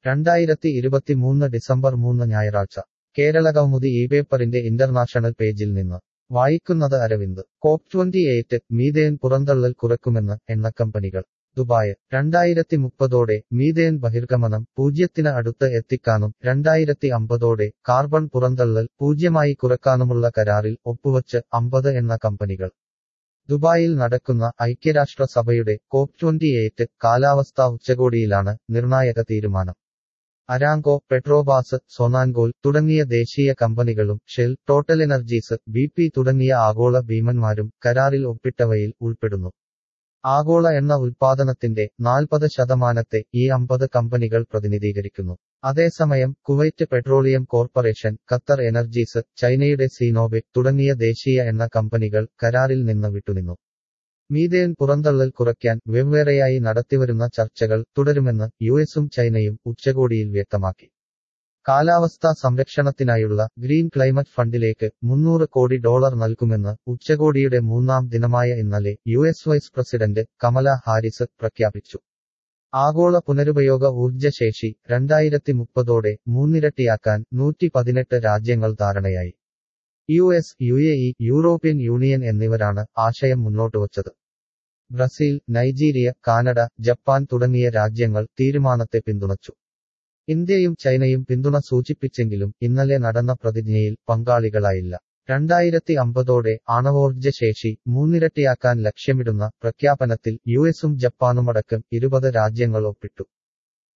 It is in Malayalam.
രണ്ടായിരത്തി ഇരുപത്തിമൂന്ന് ഡിസംബർ മൂന്ന് ഞായറാഴ്ച കേരള കൗമുദി ഈ പേപ്പറിന്റെ ഇന്റർനാഷണൽ പേജിൽ നിന്ന് വായിക്കുന്നത് Aravind COP twenty eight methane പുറന്തള്ളൽ കുറക്കുമെന്ന് എണ്ണക്കമ്പനികൾ ദുബായ് രണ്ടായിരത്തി മുപ്പതോടെ മീതേൻ ബഹിർഗമനം പൂജ്യത്തിന് അടുത്ത് എത്തിക്കാനും രണ്ടായിരത്തി അമ്പതോടെ കാർബൺ പുറന്തള്ളൽ പൂജ്യമായി കുറക്കാനുമുള്ള കരാറിൽ ഒപ്പുവച്ച് അമ്പത് എണ്ണ കമ്പനികൾ ദുബായിൽ നടക്കുന്ന ഐക്യരാഷ്ട്രസഭയുടെ കോപ്പ് ട്വന്റി എയ്റ്റ് കാലാവസ്ഥാ ഉച്ചകോടിയിലാണ് നിർണായക തീരുമാനം അരാങ്കോ പെട്രോബാസ് സൊനാൻഗോൽ തുടങ്ങിയ ദേശീയ കമ്പനികളും Shell Total Energies B P തുടങ്ങിയ ആഗോള ഭീമന്മാരും കരാറിൽ ഒപ്പിട്ടവയിൽ ഉൾപ്പെടുന്നു ആഗോള എണ്ണ ഉൽപാദനത്തിന്റെ നാൽപ്പത് ശതമാനത്തെ ഈ അമ്പത് കമ്പനികൾ പ്രതിനിധീകരിക്കുന്നു അതേസമയം Kuwait petroleum corporation Qatar energies ചൈനയുടെ സീനോബെക് തുടങ്ങിയ ദേശീയ എണ്ണ കമ്പനികൾ കരാറിൽ നിന്ന് വിട്ടുനിന്നു മീതേൻ പുറന്തള്ളൽ കുറയ്ക്കാൻ വെവ്വേറെയായി നടത്തിവരുന്ന ചർച്ചകൾ തുടരുമെന്ന് യുഎസും ചൈനയും ഉച്ചകോടിയിൽ വ്യക്തമാക്കി കാലാവസ്ഥാ സംരക്ഷണത്തിനായുള്ള ഗ്രീൻ ക്ലൈമറ്റ് ഫണ്ടിലേക്ക് മുന്നൂറ് കോടി ഡോളർ നൽകുമെന്ന് ഉച്ചകോടിയുടെ മൂന്നാം ദിനമായ ഇന്നലെ U S vice president Kamala Harris പ്രഖ്യാപിച്ചു ആഗോള പുനരുപയോഗ ഊർജ്ജശേഷി രണ്ടായിരത്തി മുപ്പതോടെ മൂന്നിരട്ടിയാക്കാൻ നൂറ്റി പതിനെട്ട് രാജ്യങ്ങൾ ധാരണയായി U S U A E European union എന്നിവരാണ് ആശയം മുന്നോട്ടുവച്ചത് ബ്രസീൽ നൈജീരിയ കാനഡ ജപ്പാൻ തുടങ്ങിയ രാജ്യങ്ങൾ തീരുമാനത്തെ പിന്തുണച്ചു ഇന്ത്യയും ചൈനയും പിന്തുണ സൂചിപ്പിച്ചെങ്കിലും ഇന്നലെ നടന്ന പ്രതിജ്ഞയിൽ പങ്കാളികളായില്ല രണ്ടായിരത്തി അമ്പതോടെ ആണവോർജ്ജ ശേഷി മൂന്നിരട്ടിയാക്കാൻ ലക്ഷ്യമിടുന്ന പ്രഖ്യാപനത്തിൽ യുഎസും ജപ്പാനുമടക്കം ഇരുപത് രാജ്യങ്ങൾ ഒപ്പിട്ടു